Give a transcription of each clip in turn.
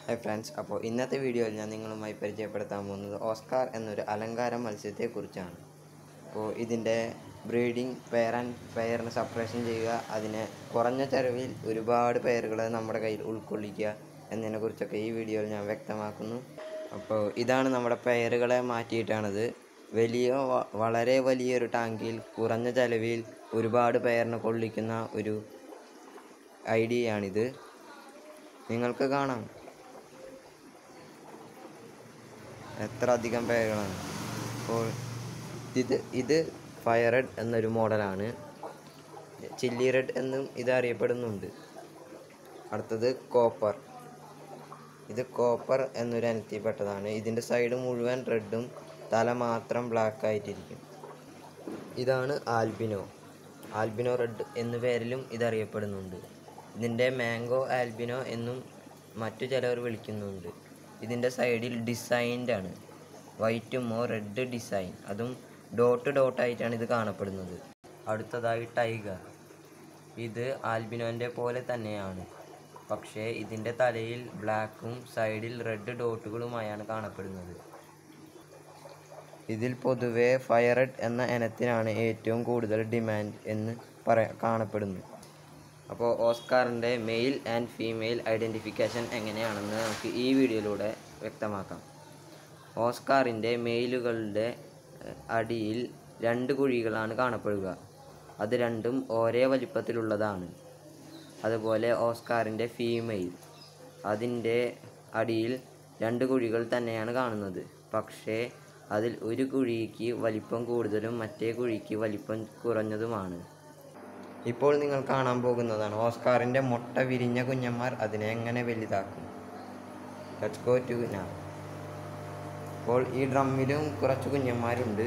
hi friends അപ്പോൾ ഇന്നത്തെ വീഡിയോയിൽ ഞാൻ നിങ്ങളുമായി പരിചയപ്പെടുത്താൻ പോകുന്നത് ഓസ്കാർ എന്നൊരു അലങ്കാര മത്സ്യത്തെക്കുറിച്ചാണ് അപ്പോൾ ഇതിൻ്റെ ബ്രീഡിംഗ് പെയർ ആൻഡ് പെയറിന് സെപ്പറേഷൻ ചെയ്യുക അതിനെ കുറഞ്ഞ ചിലവിൽ ഒരുപാട് പെയറുകളെ നമ്മുടെ കയ്യിൽ ഉൾക്കൊള്ളിക്കുക എന്നതിനെക്കുറിച്ചൊക്കെ ഈ വീഡിയോയിൽ ഞാൻ വ്യക്തമാക്കുന്നു അപ്പോൾ ഇതാണ് നമ്മുടെ പെയറുകളെ മാറ്റിയിട്ടാണത് വലിയ വ- വളരെ വലിയൊരു ടാങ്കിൽ കുറഞ്ഞ ചിലവിൽ ഒരുപാട് പെയറിനെ കൊള്ളിക്കുന്ന ഒരു ഐഡിയയാണിത് നിങ്ങൾക്ക് കാണാം എത്ര അധികം പേരുകളാണ് അപ്പോൾ ഇത് ഇത് ഫയർ റെഡ് എന്നൊരു മോഡലാണ് ചില്ലി റെഡ് എന്നും ഇത് അറിയപ്പെടുന്നുണ്ട് അടുത്തത് കോപ്പർ ഇത് കോപ്പർ എന്നൊരു ഇനത്തിൽപ്പെട്ടതാണ് ഇതിൻ്റെ സൈഡ് മുഴുവൻ റെഡും തല മാത്രം ബ്ലാക്ക് ആയിട്ടിരിക്കും ഇതാണ് ആൽബിനോ ആൽബിനോ റെഡ് എന്ന പേരിലും ഇതറിയപ്പെടുന്നുണ്ട് ഇതിൻ്റെ മാംഗോ ആൽബിനോ എന്നും മറ്റു ചിലവർ വിളിക്കുന്നുണ്ട് ഇതിൻ്റെ സൈഡിൽ ഡിസൈൻഡ് ആണ് വൈറ്റുമോ റെഡ് ഡിസൈൻ അതും ഡോട്ട് ഡോട്ടായിട്ടാണ് ഇത് കാണപ്പെടുന്നത് അടുത്തതായി ടൈഗർ ഇത് ആൽബിനോൻ്റെ പോലെ തന്നെയാണ് പക്ഷേ ഇതിൻ്റെ തലയിൽ ബ്ലാക്കും സൈഡിൽ റെഡ് ഡോട്ടുകളുമായാണ് കാണപ്പെടുന്നത് ഇതിൽ പൊതുവെ ഫയറഡ് എന്ന ഇനത്തിനാണ് ഏറ്റവും കൂടുതൽ ഡിമാൻഡ് എന്ന് പറ കാണപ്പെടുന്നു അപ്പോൾ ഓസ്കാറിൻ്റെ മെയിൽ ആൻഡ് ഫീമെയിൽ ഐഡൻറ്റിഫിക്കേഷൻ എങ്ങനെയാണെന്ന് നമുക്ക് ഈ വീഡിയോയിലൂടെ വ്യക്തമാക്കാം ഓസ്കാറിൻ്റെ മെയിലുകളുടെ ഏഹ്, അടിയിൽ രണ്ട് കുഴികളാണ് കാണപ്പെടുക അത് രണ്ടും ഒരേ വലിപ്പത്തിലുള്ളതാണ് അതുപോലെ ഓസ്കാറിൻ്റെ ഫീമെയിൽ അതിൻ്റെ അടിയിൽ രണ്ട് കുഴികൾ തന്നെയാണ് കാണുന്നത് പക്ഷേ അതിൽ ഒരു കുഴിക്ക് വലിപ്പം കൂടുതലും മറ്റേ കുഴിക്ക് വലിപ്പം കുറഞ്ഞതുമാണ് ഇപ്പോൾ നിങ്ങൾ കാണാൻ പോകുന്നതാണ് ഓസ്കാറിൻ്റെ മുട്ട വിരിഞ്ഞ കുഞ്ഞന്മാർ അതിനെ എങ്ങനെ വലുതാക്കും ലെറ്റ്സ് ഗോ ടു now ഇപ്പോൾ ഈ ഡ്രമ്മിലും കുറച്ച് കുഞ്ഞന്മാരുണ്ട്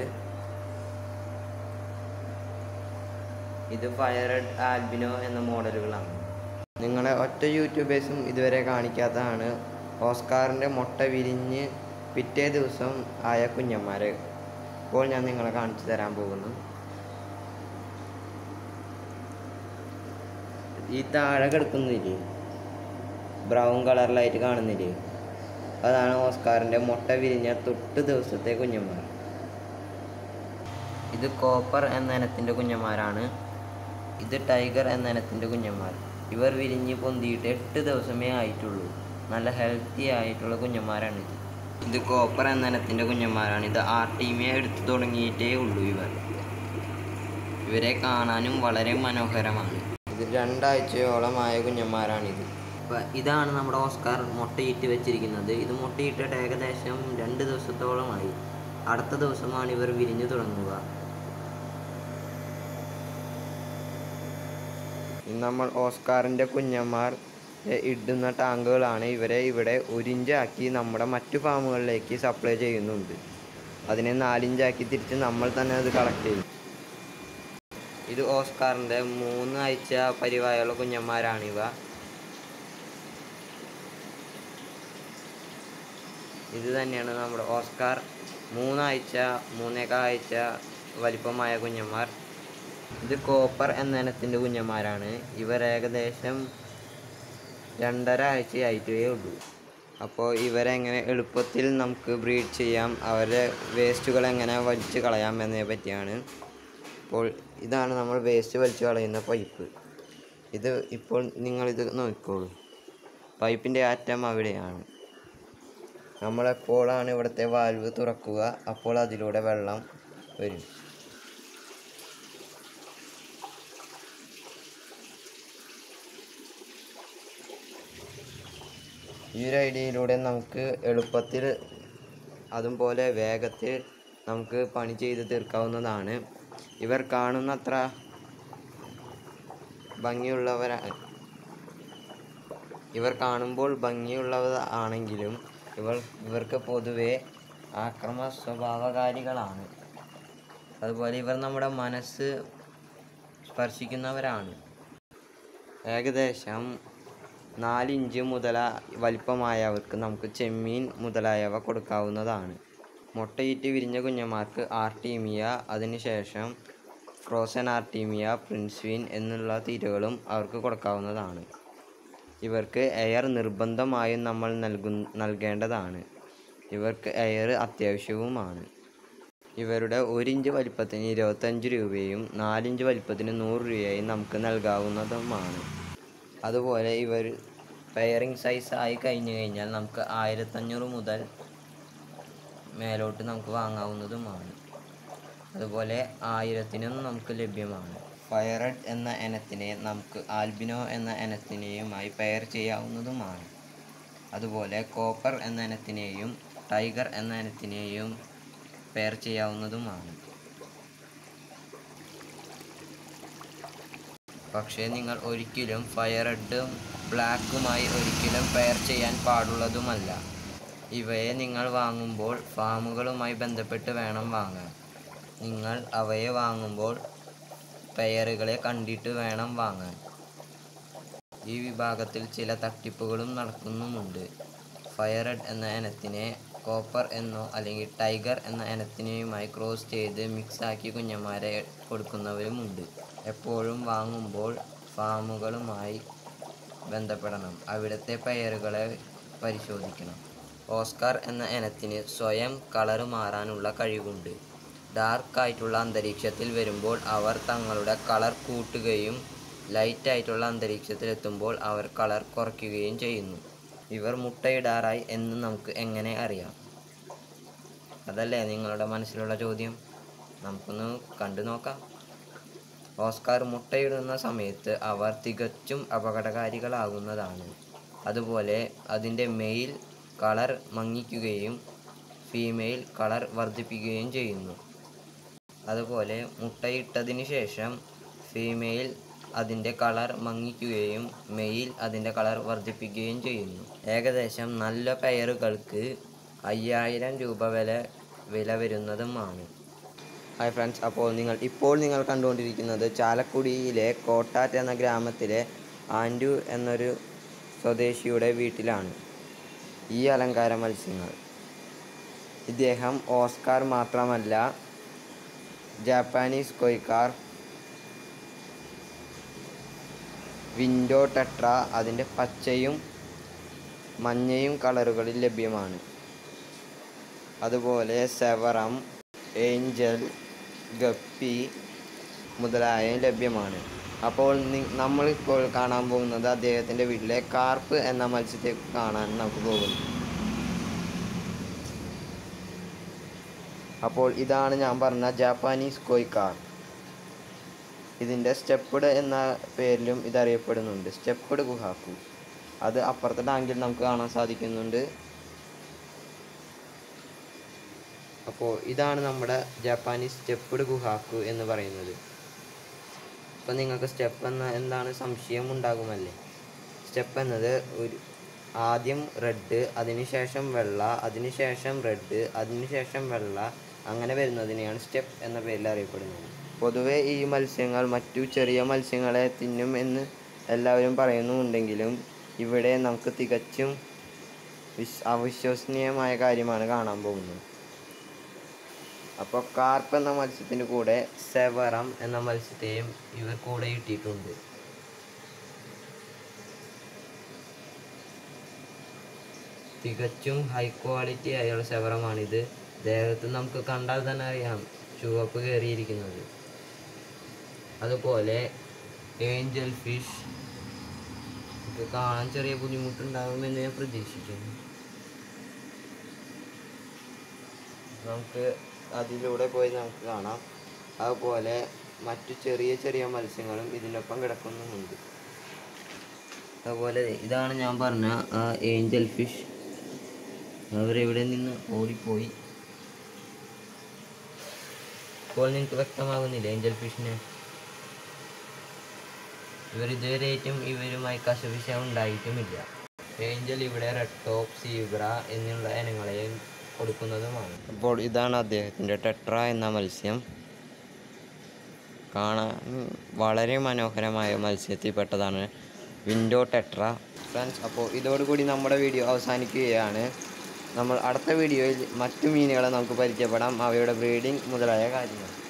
ഇത് ഫയറഡ് ആൽബിനോ എന്ന മോഡലുകളാണ് നിങ്ങളെ ഒറ്റ യൂട്യൂബേഴ്സും ഇതുവരെ കാണിക്കാത്തതാണ് ഓസ്കാറിൻ്റെ മുട്ട വിരിഞ്ഞ് പിറ്റേ ദിവസം ആയ കുഞ്ഞന്മാരെ ഇപ്പോൾ ഞാൻ നിങ്ങളെ കാണിച്ചു തരാൻ പോകുന്നു ഈ താഴെ കിടക്കുന്നില്ലേ ബ്രൗൺ കളറിലായിട്ട് കാണുന്നില്ലേ അതാണ് ഓസ്കാറിൻ്റെ മുട്ട വിരിഞ്ഞ തൊട്ട് ദിവസത്തെ കുഞ്ഞന്മാർ ഇത് കോപ്പർ എന്ന ഇനത്തിൻ്റെ കുഞ്ഞന്മാരാണ് ഇത് ടൈഗർ എന്ന ഇനത്തിൻ്റെ കുഞ്ഞന്മാർ ഇവർ വിരിഞ്ഞ് പൊന്തിയിട്ട് എട്ട് ദിവസമേ ആയിട്ടുള്ളൂ നല്ല ഹെൽത്തി ആയിട്ടുള്ള കുഞ്ഞന്മാരാണ് ഇത് ഇത് കോപ്പർ എന്ന ഇനത്തിൻ്റെ കുഞ്ഞന്മാരാണ് ഇത് ആർട്ടീമിയ എടുത്തു തുടങ്ങിയിട്ടേ ഉള്ളൂ ഇവർ ഇവരെ കാണാനും വളരെ മനോഹരമാണ് ഇത് രണ്ടാഴ്ചയോളമായ കുഞ്ഞന്മാരാണിത് അപ്പം ഇതാണ് നമ്മുടെ ഓസ്കാർ മുട്ടയിട്ട് വെച്ചിരിക്കുന്നത് ഇത് മുട്ടയിട്ടിട്ട് ഏകദേശം രണ്ട് ദിവസത്തോളമായി അടുത്ത ദിവസമാണ് ഇവർ വിരിഞ്ഞു തുടങ്ങുക നമ്മൾ ഓസ്കാറിൻ്റെ കുഞ്ഞന്മാർ ഇടുന്ന ടാങ്കുകളാണ് ഇവരെ ഇവിടെ ഒരിഞ്ചാക്കി നമ്മുടെ മറ്റു ഫാമുകളിലേക്ക് സപ്ലൈ ചെയ്യുന്നുണ്ട് അതിനെ നാലിഞ്ചാക്കി തിരിച്ച് നമ്മൾ തന്നെ അത് കളക്ട് ചെയ്യും ഇത് ഓസ്കാറിൻ്റെ മൂന്ന് ആഴ്ച പരിവായുള്ള കുഞ്ഞന്മാരാണിവ ഇത് തന്നെയാണ് നമ്മുടെ ഓസ്കാർ മൂന്നാഴ്ച മൂന്നേകാൽ ആഴ്ച വലിപ്പമായ കുഞ്ഞന്മാർ ഇത് കോപ്പർ എന്ന ഇനത്തിൻ്റെ കുഞ്ഞന്മാരാണ് ഇവർ ഏകദേശം രണ്ടര ആഴ്ചയായിട്ടേ ഉള്ളൂ അപ്പോൾ ഇവരെങ്ങനെ എളുപ്പത്തിൽ നമുക്ക് ബ്രീഡ് ചെയ്യാം അവരുടെ വേസ്റ്റുകൾ എങ്ങനെ വലിച്ചു കളയാം എന്നതിനെ പറ്റിയാണ് അപ്പോൾ ഇതാണ് നമ്മൾ വേസ്റ്റ് വലിച്ചു കളയുന്ന പൈപ്പ് ഇത് ഇപ്പോൾ നിങ്ങളിത് നോക്കിക്കോളൂ പൈപ്പിൻ്റെ അറ്റം അവിടെയാണ് നമ്മളെപ്പോഴാണ് ഇവിടുത്തെ വാൽവ് തുറക്കുക അപ്പോൾ അതിലൂടെ വെള്ളം വരും ഈ ഒരു ഐഡിയയിലൂടെ നമുക്ക് എളുപ്പത്തിൽ അതുപോലെ വേഗത്തിൽ നമുക്ക് പണി ചെയ്ത് തീർക്കാവുന്നതാണ് ഇവർ കാണുന്നത്ര ഭംഗിയുള്ളവരാ ഇവർ കാണുമ്പോൾ ഭംഗിയുള്ളവർ ആണെങ്കിലും ഇവർ ഇവർക്ക് പൊതുവെ ആക്രമ സ്വഭാവകാരികളാണ് അതുപോലെ ഇവർ നമ്മുടെ മനസ്സ് സ്പർശിക്കുന്നവരാണ് ഏകദേശം നാലിഞ്ച് മുതല വലിപ്പമായവർക്ക് നമുക്ക് ചെമ്മീൻ മുതലായവ കൊടുക്കാവുന്നതാണ് മുട്ടയിട്ട് വിരിഞ്ഞ കുഞ്ഞന്മാർക്ക് ആർട്ടീമിയ അതിനുശേഷം ക്രോസൻ ആർട്ടീമിയ പ്രിൻസ്വിൻ എന്നുള്ള തീറ്റകളും അവർക്ക് കൊടുക്കാവുന്നതാണ് ഇവർക്ക് എയർ നിർബന്ധമായും നമ്മൾ നൽകു നൽകേണ്ടതാണ് ഇവർക്ക് എയർ അത്യാവശ്യവുമാണ് ഇവരുടെ ഒരു ഇഞ്ച് വലിപ്പത്തിന് ഇരുപത്തഞ്ച് രൂപയും നാലിഞ്ച് വലിപ്പത്തിന് നൂറ് രൂപയും നമുക്ക് നൽകാവുന്നതുമാണ് അതുപോലെ ഇവർ പെയറിംഗ് സൈസ് ആയി കഴിഞ്ഞു കഴിഞ്ഞാൽ നമുക്ക് ആയിരത്തഞ്ഞൂറ് മുതൽ മേലോട്ട് നമുക്ക് വാങ്ങാവുന്നതുമാണ് അതുപോലെ ആയിരത്തിനും നമുക്ക് ലഭ്യമാണ് ഫയറഡ് എന്ന ഇനത്തിനെ നമുക്ക് ആൽബിനോ എന്ന ഇനത്തിനെയുമായി പെയർ ചെയ്യാവുന്നതുമാണ് അതുപോലെ കോപ്പർ എന്ന ഇനത്തിനെയും ടൈഗർ എന്ന ഇനത്തിനെയും പെയർ ചെയ്യാവുന്നതുമാണ് പക്ഷേ നിങ്ങൾ ഒരിക്കലും ഫയറഡും ബ്ലാക്കുമായി ഒരിക്കലും പെയർ ചെയ്യാൻ പാടുള്ളതുമല്ല ഇവയെ നിങ്ങൾ വാങ്ങുമ്പോൾ ഫാമുകളുമായി ബന്ധപ്പെട്ട് വേണം വാങ്ങാൻ നിങ്ങൾ അവയെ വാങ്ങുമ്പോൾ പെയറുകളെ കണ്ടിട്ട് വേണം വാങ്ങാൻ ഈ വിഭാഗത്തിൽ ചില തട്ടിപ്പുകളും നടക്കുന്നുമുണ്ട് ഫയറഡ് എന്ന ഇനത്തിനെ കോപ്പർ എന്നോ അല്ലെങ്കിൽ ടൈഗർ എന്ന ഇനത്തിനെയുമായി ക്രോസ് ചെയ്ത് മിക്സാക്കി കുഞ്ഞന്മാരെ കൊടുക്കുന്നവരുമുണ്ട് എപ്പോഴും വാങ്ങുമ്പോൾ ഫാമുകളുമായി ബന്ധപ്പെടണം അവിടുത്തെ പെയറുകളെ പരിശോധിക്കണം ഓസ്കാർ എന്ന ഇനത്തിന് സ്വയം കളർ മാറാനുള്ള കഴിവുണ്ട് ഡാർക്ക് ആയിട്ടുള്ള അന്തരീക്ഷത്തിൽ വരുമ്പോൾ അവർ തങ്ങളുടെ കളർ കൂട്ടുകയും ലൈറ്റ് ആയിട്ടുള്ള അന്തരീക്ഷത്തിൽ എത്തുമ്പോൾ അവർ കളർ കുറയ്ക്കുകയും ചെയ്യുന്നു ഇവർ മുട്ടയിടാറായി എന്ന് നമുക്ക് എങ്ങനെ അറിയാം അതല്ലേ നിങ്ങളുടെ മനസ്സിലുള്ള ചോദ്യം നമുക്കൊന്ന് കണ്ടു നോക്കാം ഓസ്കാർ മുട്ടയിടുന്ന സമയത്ത് അവർ തികച്ചും അപകടകാരികളാകുന്നതാണ് അതുപോലെ അതിൻ്റെ മെയിൽ കളർ മങ്ങിക്കുകയും ഫീമെയിൽ കളർ വർദ്ധിപ്പിക്കുകയും ചെയ്യുന്നു അതുപോലെ മുട്ടയിട്ടതിന് ശേഷം ഫീമെയിൽ അതിൻ്റെ കളർ മങ്ങിക്കുകയും മെയിൽ അതിൻ്റെ കളർ വർദ്ധിപ്പിക്കുകയും ചെയ്യുന്നു ഏകദേശം നല്ല പെയറുകൾക്ക് അയ്യായിരം രൂപ വില വില വരുന്നതുമാണ് ഹായ് ഫ്രണ്ട്സ് അപ്പോൾ നിങ്ങൾ ഇപ്പോൾ നിങ്ങൾ കണ്ടുകൊണ്ടിരിക്കുന്നത് ചാലക്കുടിയിലെ കോട്ടാറ്റ് എന്ന ഗ്രാമത്തിലെ ആൻഡു എന്നൊരു സ്വദേശിയുടെ വീട്ടിലാണ് ഈ അലങ്കാര മത്സ്യങ്ങൾ ഇദ്ദേഹം ഓസ്കാർ മാത്രമല്ല ജാപ്പാനീസ് കൊയ്ക്കാർ വിൻഡോ ടെട്ര അതിൻ്റെ പച്ചയും മഞ്ഞയും കളറുകളിൽ ലഭ്യമാണ് അതുപോലെ സെവറം ഏഞ്ചൽ ഗപ്പി മുതലായ ലഭ്യമാണ് അപ്പോൾ നി- നമ്മളിപ്പോൾ കാണാൻ പോകുന്നത് അദ്ദേഹത്തിൻ്റെ വീട്ടിലെ കാർപ്പ് എന്ന മത്സ്യത്തെ കാണാൻ നമുക്ക് പോകുന്നു അപ്പോൾ ഇതാണ് ഞാൻ പറഞ്ഞ ജാപ്പാനീസ് കോയ്ക്കാർ ഇതിൻ്റെ സ്റ്റെപ്പഡ് എന്ന പേരിലും ഇതറിയപ്പെടുന്നുണ്ട് സ്റ്റെപ്പഡ് ഗുഹാക്കു അത് അപ്പുറത്തെ ടാങ്കിൽ നമുക്ക് കാണാൻ സാധിക്കുന്നുണ്ട് അപ്പോൾ ഇതാണ് നമ്മുടെ ജാപ്പാനീസ് സ്റ്റെപ്പഡ് ഗുഹാക്കു എന്ന് പറയുന്നത് ഇപ്പം നിങ്ങൾക്ക് സ്റ്റെപ്പ് എന്ന എന്താണ് സംശയം ഉണ്ടാകുമല്ലേ സ്റ്റെപ്പ് എന്നത് ഒരു ആദ്യം റെഡ് അതിനുശേഷം വെള്ള അതിനുശേഷം റെഡ് അതിനുശേഷം വെള്ള അങ്ങനെ വരുന്നതിനെയാണ് സ്റ്റെപ്പ് എന്ന പേരിൽ അറിയപ്പെടുന്നത് പൊതുവെ ഈ മത്സ്യങ്ങൾ മറ്റു ചെറിയ മത്സ്യങ്ങളെ തിന്നും എന്ന് എല്ലാവരും പറയുന്നുണ്ടെങ്കിലും ഇവിടെ നമുക്ക് തികച്ചും വിശ് അവിശ്വസനീയമായ കാര്യമാണ് കാണാൻ പോകുന്നത് അപ്പോൾ കാർപ്പ് എന്ന മത്സ്യത്തിൻ്റെ കൂടെ സെവറം എന്ന മത്സ്യത്തെയും ഇവർ കൂടെ ഇട്ടിട്ടുണ്ട് തികച്ചും ഹൈ ക്വാളിറ്റി ആയുള്ള സെവറമാണിത് ദേഹത്ത് നമുക്ക് കണ്ടാൽ തന്നെ അറിയാം ചുവപ്പ് കയറിയിരിക്കുന്നത് അതുപോലെ ഏഞ്ചൽ ഫിഷ് ഇത് കാണാൻ ചെറിയ ബുദ്ധിമുട്ടുണ്ടാകുമെന്ന് ഞാൻ പ്രതീക്ഷിക്കുന്നു നമുക്ക് അതിലൂടെ പോയി നമുക്ക് കാണാം അതുപോലെ മറ്റു ചെറിയ ചെറിയ മത്സ്യങ്ങളും ഇതിനൊപ്പം കിടക്കുന്നുമുണ്ട് അതുപോലെ ഇതാണ് ഞാൻ പറഞ്ഞ ആ ഏഞ്ചൽ ഫിഷ് അവരെവിടെ നിന്ന് ഓടിപ്പോയി ഇപ്പോൾ നിങ്ങൾക്ക് വ്യക്തമാകുന്നില്ല ഏഞ്ചൽ ഫിഷിനെ ഇവർ ഇതുവരെയായിട്ടും ഇവരുമായി കശപിശ ഉണ്ടായിട്ടുമില്ല ഏഞ്ചൽ ഇവിടെ റെഡ് ടോപ്പ് സീബ്ര എന്നുള്ള ഇനങ്ങളെയും കൊടുക്കുന്നതുമാണ് അപ്പോൾ ഇതാണ് അദ്ദേഹത്തിൻ്റെ ടെട്ര എന്ന മത്സ്യം കാണാൻ വളരെ മനോഹരമായ മത്സ്യത്തിൽപ്പെട്ടതാണ് വിൻഡോ ടെട്ര ഫ്രണ്ട്സ് അപ്പോൾ ഇതോടുകൂടി നമ്മുടെ വീഡിയോ അവസാനിക്കുകയാണ് നമ്മൾ അടുത്ത വീഡിയോയിൽ മറ്റു മീനുകളെ നമുക്ക് പരിചയപ്പെടാം അവയുടെ ബ്രീഡിംഗ് മുതലായ കാര്യങ്ങൾ